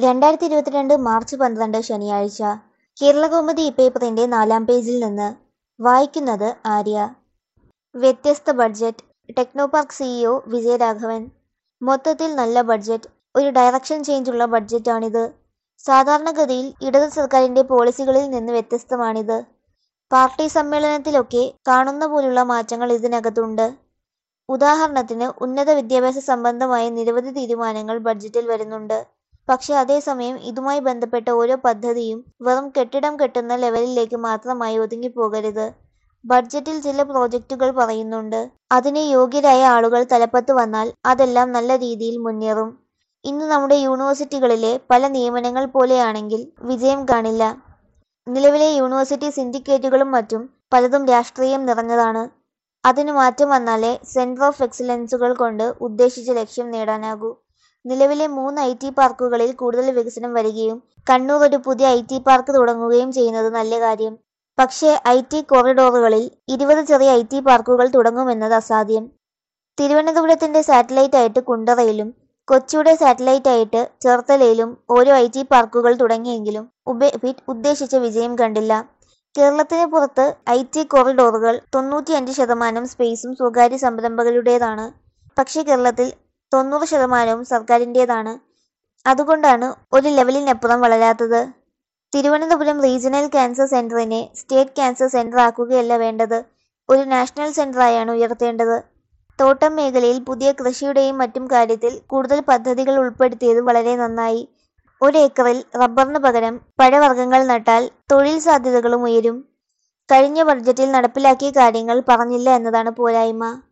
രണ്ടായിരത്തി ഇരുപത്തിരണ്ട് മാർച്ച് പന്ത്രണ്ട് ശനിയാഴ്ച കേരളകൗമുദി പേപ്പറിന്റെ നാലാം പേജിൽ നിന്ന് വായിക്കുന്നത് ആര്യ വ്യത്യസ്ത ബഡ്ജറ്റ് ടെക്നോപാർക്ക് സിഇഒ വിജയരാഘവൻ മൊത്തത്തിൽ നല്ല ബഡ്ജറ്റ് ഒരു ഡയറക്ഷൻ ചേഞ്ചുള്ള ബഡ്ജറ്റാണിത് സാധാരണഗതിയിൽ ഇടത് സർക്കാരിന്റെ പോളിസികളിൽ നിന്ന് വ്യത്യസ്തമാണിത് പാർട്ടി സമ്മേളനത്തിലൊക്കെ കാണുന്ന പോലുള്ള മാറ്റങ്ങൾ ഇതിനകത്തുണ്ട് ഉദാഹരണത്തിന് ഉന്നത വിദ്യാഭ്യാസ സംബന്ധമായ നിരവധി തീരുമാനങ്ങൾ ബഡ്ജറ്റിൽ വരുന്നുണ്ട് പക്ഷെ അതേസമയം ഇതുമായി ബന്ധപ്പെട്ട ഓരോ പദ്ധതിയും വെറും കെട്ടിടം കെട്ടുന്ന ലെവലിലേക്ക് മാത്രമായി ഒതുങ്ങിപ്പോകരുത് ബഡ്ജറ്റിൽ ചില പ്രോജക്റ്റുകൾ പറയുന്നുണ്ട് അതിന് യോഗ്യരായ ആളുകൾ തലപ്പത്ത് വന്നാൽ അതെല്ലാം നല്ല രീതിയിൽ മുന്നേറും ഇന്ന് നമ്മുടെ യൂണിവേഴ്സിറ്റികളിലെ പല നിയമനങ്ങൾ പോലെയാണെങ്കിൽ വിജയം കാണില്ല നിലവിലെ യൂണിവേഴ്സിറ്റി സിൻഡിക്കേറ്റുകളും മറ്റും പലതും രാഷ്ട്രീയം നിറഞ്ഞതാണ് അതിന് മാറ്റം വന്നാലേ സെന്റർ ഓഫ് എക്സലൻസുകൾ കൊണ്ട് ഉദ്ദേശിച്ച ലക്ഷ്യം നേടാനാകൂ നിലവിലെ മൂന്ന് ഐ ടി പാർക്കുകളിൽ കൂടുതൽ വികസനം വരികയും കണ്ണൂർ ഒരു പുതിയ ഐ ടി പാർക്ക് തുടങ്ങുകയും ചെയ്യുന്നത് നല്ല കാര്യം പക്ഷേ ഐ ടി കോറിഡോറുകളിൽ ഇരുപത് ചെറിയ ഐ ടി പാർക്കുകൾ തുടങ്ങുമെന്നത് അസാധ്യം തിരുവനന്തപുരത്തിന്റെ സാറ്റലൈറ്റ് ആയിട്ട് കുണ്ടറയിലും കൊച്ചിയുടെ സാറ്റലൈറ്റ് ആയിട്ട് ചേർത്തലയിലും ഓരോ ഐ ടി പാർക്കുകൾ തുടങ്ങിയെങ്കിലും ഉബേ ഉദ്ദേശിച്ച വിജയം കണ്ടില്ല കേരളത്തിന് പുറത്ത് ഐ ടി കോറിഡോറുകൾ തൊണ്ണൂറ്റിയഞ്ച് ശതമാനം സ്പേസും സ്വകാര്യ സംരംഭകരുടേതാണ് പക്ഷേ കേരളത്തിൽ തൊണ്ണൂറ് ശതമാനവും സർക്കാരിൻ്റേതാണ് അതുകൊണ്ടാണ് ഒരു ലെവലിനപ്പുറം വളരാത്തത് തിരുവനന്തപുരം റീജിയണൽ ക്യാൻസർ സെന്ററിനെ സ്റ്റേറ്റ് ക്യാൻസർ സെന്റർ ആക്കുകയല്ല വേണ്ടത് ഒരു നാഷണൽ സെന്ററായാണ് ഉയർത്തേണ്ടത് തോട്ടം മേഖലയിൽ പുതിയ കൃഷിയുടെയും മറ്റും കാര്യത്തിൽ കൂടുതൽ പദ്ധതികൾ ഉൾപ്പെടുത്തിയത് വളരെ നന്നായി ഒരു ഏക്കറിൽ റബ്ബറിന് പകരം പഴവർഗ്ഗങ്ങൾ നട്ടാൽ തൊഴിൽ സാധ്യതകളും ഉയരും കഴിഞ്ഞ ബഡ്ജറ്റിൽ നടപ്പിലാക്കിയ കാര്യങ്ങൾ പറഞ്ഞില്ല എന്നതാണ് പോരായ്മ